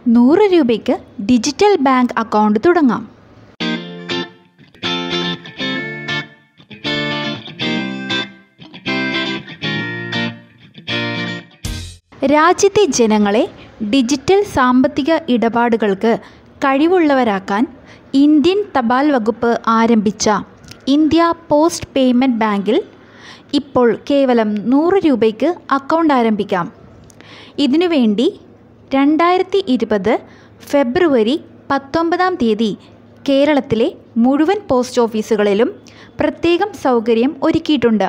നൂറ് രൂപയ്ക്ക് digital bank account തുടങ്ങാം രാജ്യത്തെ ജനങ്ങളെ ഡിജിറ്റൽ സാമ്പത്തിക ഇടപാടുകൾക്ക് കഴിവുള്ളവരാക്കാൻ ഇന്ത്യൻ തപാൽ വകുപ്പ് ആരംഭിച്ച ഇന്ത്യ പോസ്റ്റ് പേയ്മെൻറ്റ് ബാങ്കിൽ ഇപ്പോൾ കേവലം നൂറ് രൂപയ്ക്ക് അക്കൗണ്ട് ആരംഭിക്കാം ഇതിനുവേണ്ടി രണ്ടായിരത്തി ഇരുപത് ഫെബ്രുവരി പത്തൊമ്പതാം തീയതി കേരളത്തിലെ മുഴുവൻ പോസ്റ്റ് ഓഫീസുകളിലും പ്രത്യേകം സൗകര്യം ഒരുക്കിയിട്ടുണ്ട്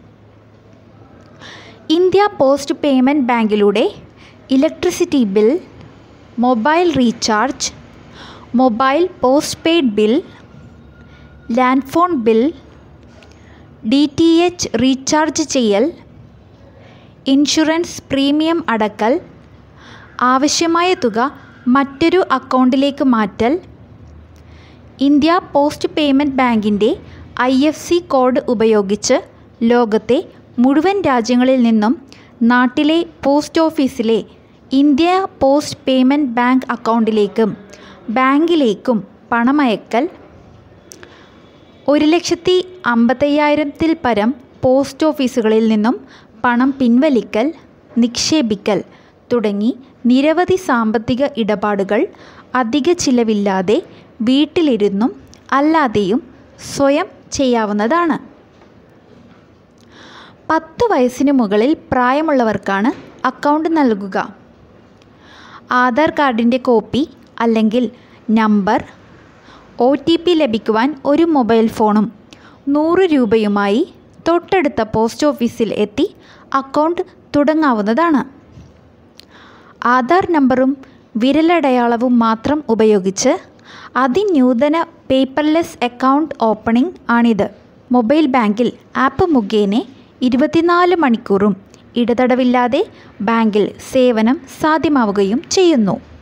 ഇന്ത്യ പോസ്റ്റ് പേയ്മെൻറ്റ് ബാങ്കിലൂടെ electricity bill mobile recharge mobile postpaid bill land phone bill D T H recharge ചെയ്യൽ ഇൻഷുറൻസ് പ്രീമിയം അടക്കൽ ആവശ്യമായ തുക മറ്റൊരു അക്കൗണ്ടിലേക്ക് മാറ്റൽ ഇന്ത്യ പോസ്റ്റ് പേയ്മെൻറ്റ് ബാങ്കിൻ്റെ ഐ എഫ് സി കോഡ് ഉപയോഗിച്ച് ലോകത്തെ മുഴുവൻ രാജ്യങ്ങളിൽ നിന്നും നാട്ടിലെ പോസ്റ്റ് ഓഫീസിലെ ഇന്ത്യ പോസ്റ്റ് പേയ്മെൻറ്റ് ബാങ്ക് അക്കൗണ്ടിലേക്കും ബാങ്കിലേക്കും പണമയക്കൽ ഒരു ലക്ഷത്തി അമ്പത്തയ്യായിരത്തിൽ പരം പോസ്റ്റ് ഓഫീസുകളിൽ നിന്നും പണം പിൻവലിക്കൽ നിക്ഷേപിക്കൽ തുടങ്ങി നിരവധി സാമ്പത്തിക ഇടപാടുകൾ അധിക ചിലവില്ലാതെ വീട്ടിലിരുന്നും അല്ലാതെയും സ്വയം ചെയ്യാവുന്നതാണ് പത്ത് വയസ്സിന് മുകളിൽ പ്രായമുള്ളവർക്കാണ് അക്കൗണ്ട് നൽകുക ആധാർ കാർഡിൻ്റെ കോപ്പി അല്ലെങ്കിൽ നമ്പർ ഒ ടി പി ലഭിക്കുവാൻ ഒരു മൊബൈൽ ഫോണും നൂറ് രൂപയുമായി തൊട്ടടുത്ത പോസ്റ്റ് ഓഫീസിൽ എത്തി അക്കൗണ്ട് തുടങ്ങാവുന്നതാണ് ആധാർ നമ്പറും വിരലടയാളവും മാത്രം ഉപയോഗിച്ച് അതിന്യൂതന പേപ്പർലെസ് അക്കൗണ്ട് ഓപ്പണിംഗ് ആണിത് മൊബൈൽ ബാങ്കിൽ ആപ്പ് മുഖേന ഇരുപത്തിനാല് മണിക്കൂറും ഇടതടവില്ലാതെ ബാങ്കിൽ സേവനം സാധ്യമാവുകയും ചെയ്യുന്നു